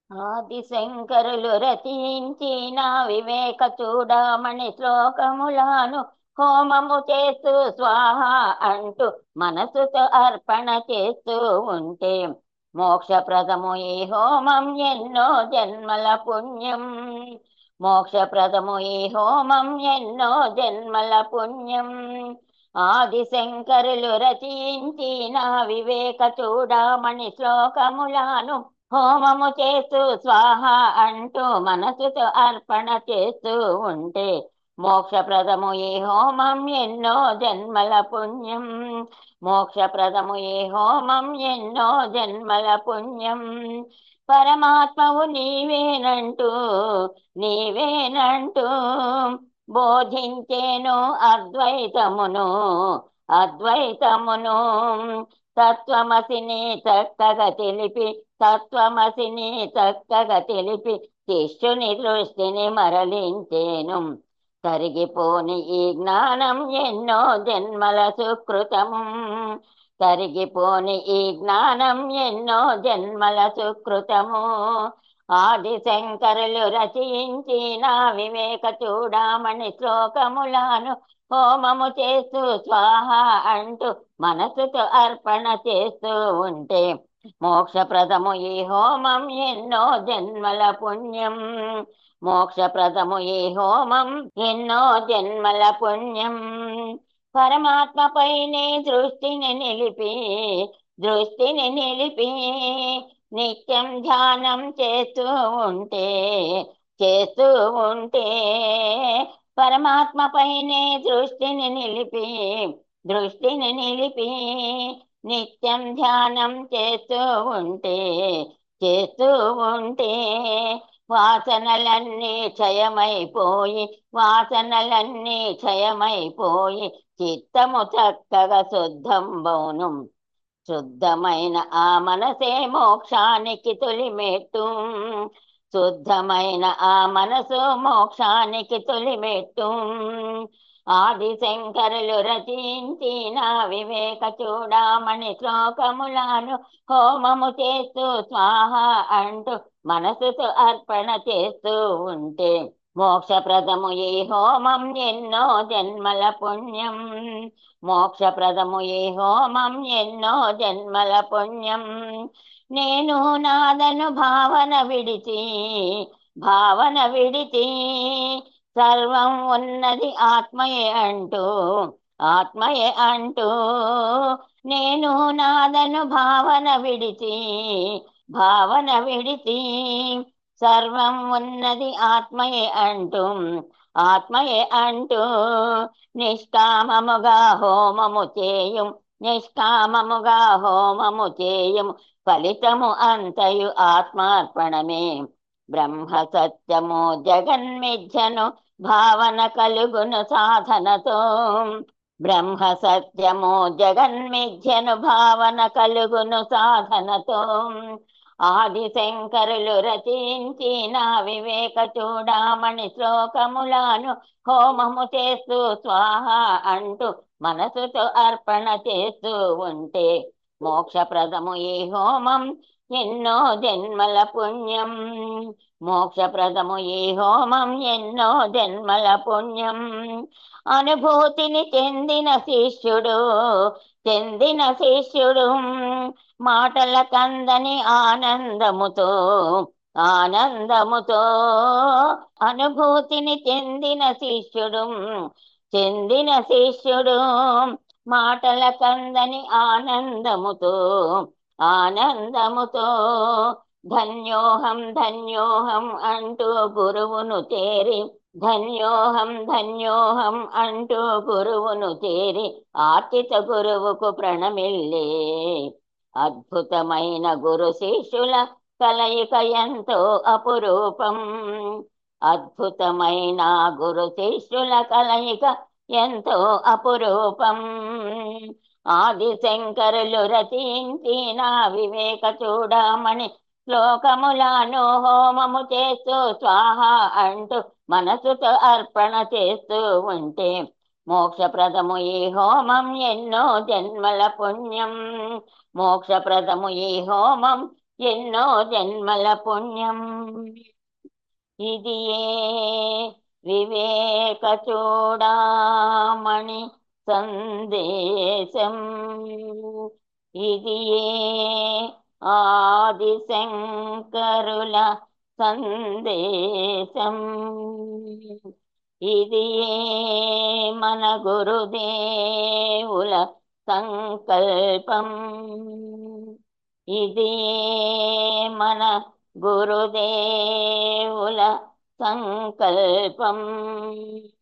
ఆది శంకరులు రచించిన వివేక చూడమణి శ్లోకములను హోమము చేస్తూ స్వాహ అంటూ మనసుతో అర్పణ చేస్తూ ఉంటే మోక్షప్రదము ఈ హోమం ఎన్నో జన్మల పుణ్యం మోక్షప్రదము ఈ హోమం ఎన్నో జన్మల పుణ్యం ఆది శంకరులు రచించిన వివేక చూడమణి శ్లోకములను హోమము చేస్తూ స్వాహ అంటూ మనసుతో అర్పణ చేస్తూ ఉంటే మోక్షప్రదము ఈ హోమం ఎన్నో జన్మల పుణ్యం మోక్షప్రదము ఈ హోమం ఎన్నో జన్మల పుణ్యం పరమాత్మవు నీవేనంటూ నీవేనంటూ బోధించేను అద్వైతమును అద్వైతమును తత్వమసిని చక్కగా తెలిపి తత్వమసిని చక్కగా తెలిపి శిష్యుని దృష్టిని మరలించేను తరిగిపోని ఈ జ్ఞానం ఎన్నో జన్మల సుకృతము తరిగిపోని ఈ జ్ఞానం ఎన్నో జన్మల సుకృతము ఆది శంకరులు రచించిన వివేక చూడమణి శ్లోకములను హోమము చేస్తూ స్వాహ అంటూ మనసుతో అర్పణ చేస్తూ ఉంటే మోక్షప్రదము ఈ హోమం ఎన్నో జన్మల పుణ్యం మోక్షప్రదము ఈ హోమం ఎన్నో జన్మల పుణ్యం పరమాత్మపైనే దృష్టిని నిలిపి దృష్టిని నిలిపి నిత్యం ధ్యానం చేస్తూ ఉంటే చేస్తూ ఉంటే పరమాత్మపైనే దృష్టిని నిలిపి దృష్టిని నిలిపి నిత్యం ధ్యానం చేస్తూ ఉంటే చేస్తూ ఉంటే వాసనలన్నీ క్షయమైపోయి వాసనలన్నీ క్షయమైపోయి చిత్తము చక్కగా శుద్ధం బౌను శుద్ధమైన ఆ మనసే మోక్షానికి తొలిమెట్టు శుద్ధమైన ఆ మనసు మోక్షానికి తొలిమెట్టు ఆది శంకరులు రచించిన వివేక చూడమణి శ్లోకములను హోమము చేస్తూ స్వాహ అంటూ మనసుతో అర్పణ చేస్తూ ఉంటే మోక్షప్రదము ఈ హోమం ఎన్నో జన్మల పుణ్యం మోక్షప్రదము ఈ హోమం ఎన్నో జన్మల పుణ్యం నేను నాదను భావన విడిచి భావన విడిచి సర్వం ఉన్నది ఆత్మయే అంటూ ఆత్మయే అంటూ నేను నాదను భావన విడిచి భావన విడిచి సర్వం ఉన్నది ఆత్మయే అంటూ ఆత్మయే అంటూ నిష్కామముగా హోమము చేయం నిష్కామముగా హోమము చేయం ఫలితము అంతయు ఆత్మార్పణమే బ్రహ్మ సత్యము జగన్మిథ్యను భావన కలుగును సాధనతో బ్రహ్మ సత్యము జగన్మిథ్యను భావన కలుగును సాధనతో ఆది శంకరులు రచించిన వివేక చూడమణి శ్లోకములను హోమము చేస్తూ స్వాహ అంటూ మనసుతో అర్పణ చేస్తూ ఉంటే మోక్షప్రదము ఈ హోమం ఎన్నో జన్మల పుణ్యం మోక్షప్రదము ఈ హోమం ఎన్నో జన్మల పుణ్యం అనుభూతిని చెందిన శిష్యుడు చెందిన శిష్యుడు మాటల కందని ఆనందముతో ఆనందముతో అనుభూతిని చెందిన శిష్యుడు చెందిన శిష్యుడు మాటల కందని ఆనందముతో ఆనందముతో ధన్యోహం ధన్యోహం అంటూ గురువును చేరి ధన్యోహం ధన్యోహం అంటూ గురువును చేరి ఆర్చిత గురువుకు ప్రణమిల్లే అద్భుతమైన గురు శిష్యుల కలయిక ఎంతో అపురూపం అద్భుతమైన గురు శిష్యుల కలయిక ఎంతో అపురూపం ఆది శంకరులు రచించిన వివేక చూడమణి శ్లోకములను హోమము చేస్తూ స్వాహ అంటూ మనసుతో అర్పణ చేస్తూ ఉంటే మోక్షప్రదము ఈ హోమం ఎన్నో జన్మల పుణ్యం మోక్షప్రదము ఈ హోమం ఎన్నో జన్మల పుణ్యం ఇది ఏ వివేక చూడామణి సందేశం ఇది ఏ ఆదిశంకరుల సందేశం ఇది ఏ మన గురుదేవుల సంకల్పం ఇది మన గురుదేవుల సంకల్పం